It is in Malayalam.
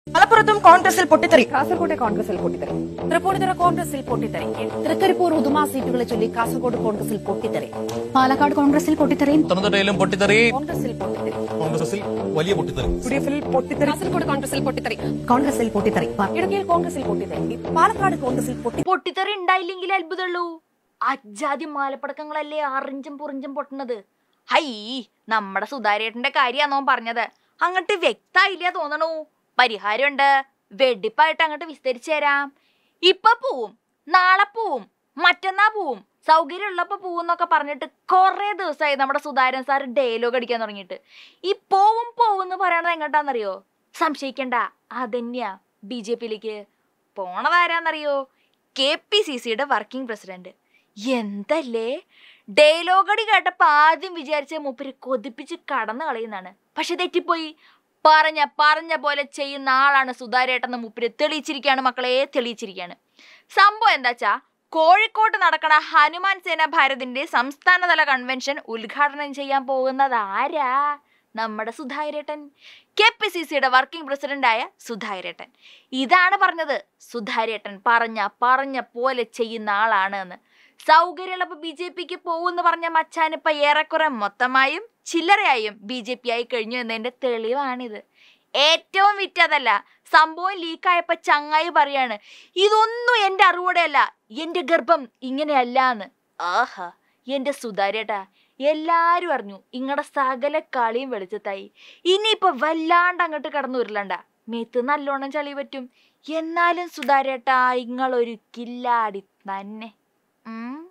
മലപ്പുറത്തും കോൺഗ്രസിൽ പൊട്ടിത്തെറി കാസർകോട്ടെ കോൺഗ്രസിൽ പൊട്ടിത്തെറി തൃപ്പൂണിത്തുറ കോൺഗ്രസിൽ പൊട്ടിത്തെറി തൃക്കരിപ്പൂർ ഉദുമ സീറ്റുകളെ ചൊല്ലി കാസർഗോഡ് കോൺഗ്രസിൽ പൊട്ടിത്തെറി പാലക്കാട് കോൺഗ്രസിൽ പൊട്ടിത്തെറിയും പത്തനംതിട്ടയിലും പൊട്ടിത്തെറി കോൺഗ്രസിൽ പൊട്ടിത്തെറി കോൺഗ്രസിൽ വലിയ പൊട്ടിത്തെറി യു ഡി എഫിൽ പൊട്ടിത്തെറി കാസർഗോഡ് കോൺഗ്രസിൽ പൊട്ടിത്തെറി കോൺഗ്രസിൽ പൊട്ടിത്തെറി ഇടുക്കിയിൽ കോൺഗ്രസിൽ പൊട്ടിത്തെറി പാലക്കാട് കോൺഗ്രസിൽ പൊട്ടി പൊട്ടിത്തെറി ഉണ്ടായില്ലെങ്കിൽ അത്ഭുതമുള്ളൂ അജാതി മാലപ്പടക്കങ്ങളല്ലേ അറിഞ്ചും പുറിഞ്ചും പൊട്ടുന്നത് ഹൈ നമ്മുടെ സുധാരേട്ടന്റെ കാര്യാന്നോ പറഞ്ഞത് അങ്ങോട്ട് വ്യക്തായില്ല തോന്നണു പരിഹാരമുണ്ട് വെടിപ്പായിട്ട് അങ്ങോട്ട് വിസ്തരിച്ചു തരാം ഇപ്പൊ പോവും നാളെ പോവും മറ്റന്നാ പോവും സൗകര്യമുള്ളപ്പോ പോവുന്നൊക്കെ പറഞ്ഞിട്ട് കുറെ ദിവസമായി നമ്മുടെ സുധാരൻ സാർ ഡയലോഗ് അടിക്കാൻ തുടങ്ങിയിട്ട് ഈ പോവും പോവും എന്ന് പറയണത് എങ്ങോട്ടാന്നറിയോ സംശയിക്കണ്ട അതന്നെയാ ബി ജെ പിയിലേക്ക് പോണതാരാന്നറിയോ കെ പി സി സിയുടെ വർക്കിംഗ് പ്രസിഡന്റ് എന്തല്ലേ ഡയലോഗ് അടി കേട്ടപ്പോ ആദ്യം വിചാരിച്ച മൂപ്പര് കൊതിപ്പിച്ച് കടന്നു കളയുന്നാണ് പക്ഷെ തെറ്റിപ്പോയി പറഞ്ഞ പറഞ്ഞ പോലെ ചെയ്യുന്ന ആളാണ് സുധാരേട്ടെന്ന് മൂപ്പര് തെളിയിച്ചിരിക്കുകയാണ് മക്കളെ തെളിയിച്ചിരിക്കുകയാണ് സംഭവം എന്താച്ചാ കോഴിക്കോട്ട് നടക്കണ ഹനുമാൻ സേന ഭാരതിന്റെ സംസ്ഥാനതല കൺവെൻഷൻ ഉദ്ഘാടനം ചെയ്യാൻ പോകുന്നത് ആരാ നമ്മുടെ സുധാകരേട്ടൻ കെ പി സി സിയുടെ വർക്കിംഗ് പ്രസിഡന്റായ സുധാകരേട്ടൻ ഇതാണ് പറഞ്ഞത് സുധാരേട്ടൻ പറഞ്ഞ പറഞ്ഞ പോലെ ചെയ്യുന്ന ആളാണ് എന്ന് സൗകര്യമുള്ളപ്പോ ബി ജെ പിക്ക് പോകുമെന്ന് പറഞ്ഞ മച്ചാനിപ്പ ഏറെക്കുറെ മൊത്തമായും ചില്ലറയായും ബി ജെ പി ആയി കഴിഞ്ഞു എന്നതിന്റെ തെളിവാണിത് ഏറ്റവും വിറ്റതല്ല സംഭവം ലീക്കായപ്പോ ചങ്ങായി പറയാണ് ഇതൊന്നും എന്റെ അറിവോടെയല്ല എന്റെ ഗർഭം ഇങ്ങനെയല്ല എന്ന് ആഹാ എന്റെ സുധാരേട്ടാ എല്ലാരും അറിഞ്ഞു ഇങ്ങടെ സകല കളിയും വെളിച്ചത്തായി ഇനിയിപ്പൊ വല്ലാണ്ട് അങ്ങോട്ട് കടന്നു ഉരുളണ്ട മേത്ത് നല്ലോണം ചളി പറ്റും എന്നാലും സുധാരേട്ടാ ഇങ്ങളൊരു കില്ലാടി തന്നെ ഉം